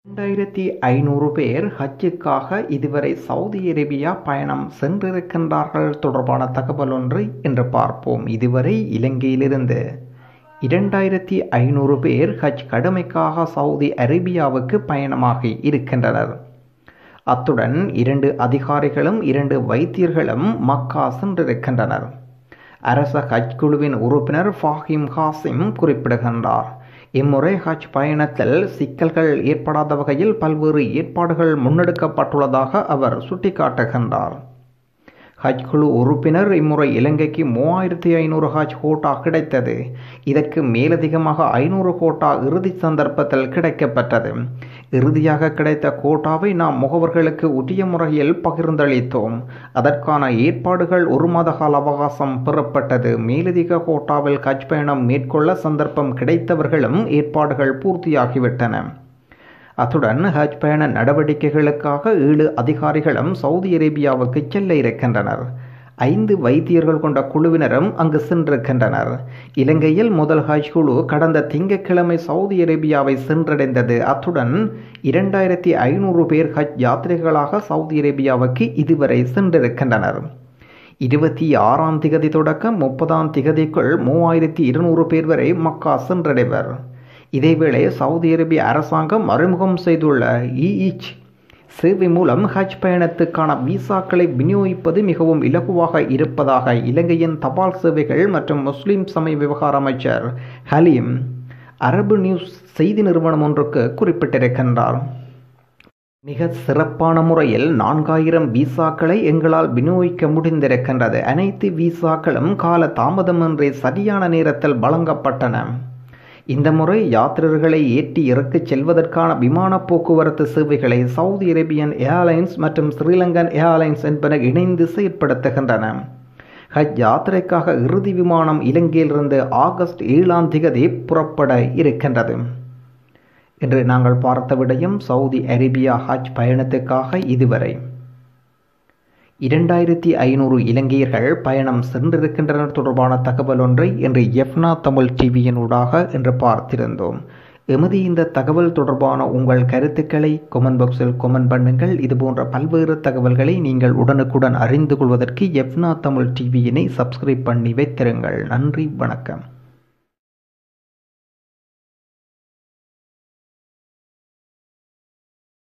இரண்டாயிரத்தி ஐநூறு பேர் ஹஜ்ஜுக்காக இதுவரை சவுதி அரேபியா பயணம் சென்றிருக்கின்றார்கள் தொடர்பான தகவல் ஒன்றை இன்று பார்ப்போம் இதுவரை இலங்கையிலிருந்து இரண்டாயிரத்தி ஐநூறு பேர் ஹஜ் கடமைக்காக சவுதி அரேபியாவுக்கு பயணமாகி இருக்கின்றனர் அத்துடன் இரண்டு அதிகாரிகளும் இரண்டு வைத்தியர்களும் மக்கா சென்றிருக்கின்றனர் அரச ஹஜ் குழுவின் உறுப்பினர் ஃபாஹிம் ஹாசிம் குறிப்பிடுகின்றார் இம்முறை ஹஜ் பயணத்தில் சிக்கல்கள் ஏற்படாத வகையில் பல்வேறு ஏற்பாடுகள் முன்னெடுக்கப்பட்டுள்ளதாக அவர் சுட்டிக்காட்டுகின்றார் ஹஜ் குழு உறுப்பினர் இம்முறை இலங்கைக்கு மூவாயிரத்தி ஐநூறு ஹஜ் கோட்டா கிடைத்தது இதற்கு மேலதிகமாக ஐநூறு கோட்டா இறுதி சந்தர்ப்பத்தில் கிடைக்கப்பட்டது இறுதியாக கிடைத்த கோட்டாவை நாம் முகவர்களுக்கு உரிய முறையில் பகிர்ந்தளித்தோம் அதற்கான ஏற்பாடுகள் ஒரு மாத கால அவகாசம் பெறப்பட்டது மேலதிக கோட்டாவில் ஹஜ் பயணம் மேற்கொள்ள சந்தர்ப்பம் கிடைத்தவர்களும் ஏற்பாடுகள் பூர்த்தியாகிவிட்டன அத்துடன் ஹஜ் பயண நடவடிக்கைகளுக்காக ஏழு அதிகாரிகளும் சவுதி அரேபியாவுக்கு செல்ல இருக்கின்றனர் ஐந்து வைத்தியர்கள் கொண்ட குழுவினரும் அங்கு சென்றிருக்கின்றனர் இலங்கையில் முதல் ஹஜ் குழு கடந்த திங்கட்கிழமை சவுதி அரேபியாவை சென்றடைந்தது அத்துடன் இரண்டாயிரத்தி ஐநூறு பேர் ஹஜ் யாத்திரைகளாக சவுதி அரேபியாவுக்கு இதுவரை சென்றிருக்கின்றனர் இருபத்தி ஆறாம் திகதி தொடக்கம் முப்பதாம் திகதிக்குள் மூவாயிரத்தி இருநூறு பேர் வரை மக்கா சென்றடைவர் இதேவேளை சவுதி அரேபிய அரசாங்கம் அறிமுகம் செய்துள்ள இஇச் சேவை மூலம் ஹஜ் பயணத்துக்கான விசாக்களை விநியோகிப்பது மிகவும் இலகுவாக இருப்பதாக இலங்கையின் தபால் சேவைகள் மற்றும் முஸ்லிம் சமய விவகார அமைச்சர் ஹலீம் அரபு நியூஸ் செய்தி நிறுவனம் ஒன்றுக்கு குறிப்பிட்டிருக்கின்றார் மிக சிறப்பான முறையில் நான்காயிரம் விசாக்களை எங்களால் விநியோகிக்க முடிந்திருக்கின்றது அனைத்து விசாக்களும் கால தாமதமின்றி சரியான நேரத்தில் வழங்கப்பட்டன இந்த முறை யாத்ரீகர்களை ஏற்றி இறக்கிச் செல்வதற்கான விமான போக்குவரத்து சேவைகளை சவுதி அரேபியன் ஏர்லைன்ஸ் மற்றும் ஸ்ரீலங்கன் ஏர்லைன்ஸ் என்பன இணைந்து செயற்படுத்துகின்றன ஹஜ் யாத்திரைக்காக இறுதி விமானம் இலங்கையிலிருந்து ஆகஸ்ட் ஏழாம் திகதி புறப்பட இருக்கின்றது என்று நாங்கள் பார்த்த விடயம் சவுதி அரேபியா ஹஜ் பயணத்துக்காக இதுவரை இரண்டாயிரத்தி ஐநூறு இலங்கையர்கள் பயணம் சென்றிருக்கின்றனர் தொடர்பான தகவல் ஒன்றை இன்று எஃப்னா தமிழ் டிவியினூடாக என்று பார்த்திருந்தோம் எமது இந்த தகவல் தொடர்பான உங்கள் கருத்துக்களை கொமெண்ட் பாக்ஸில் கொமெண்ட் பண்ணுங்கள் இது போன்ற பல்வேறு தகவல்களை நீங்கள் உடனுக்குடன் அறிந்து கொள்வதற்கு எஃப்னா தமிழ் டிவியினை சப்ஸ்கிரைப் பண்ணி வைத்திருங்கள் நன்றி வணக்கம்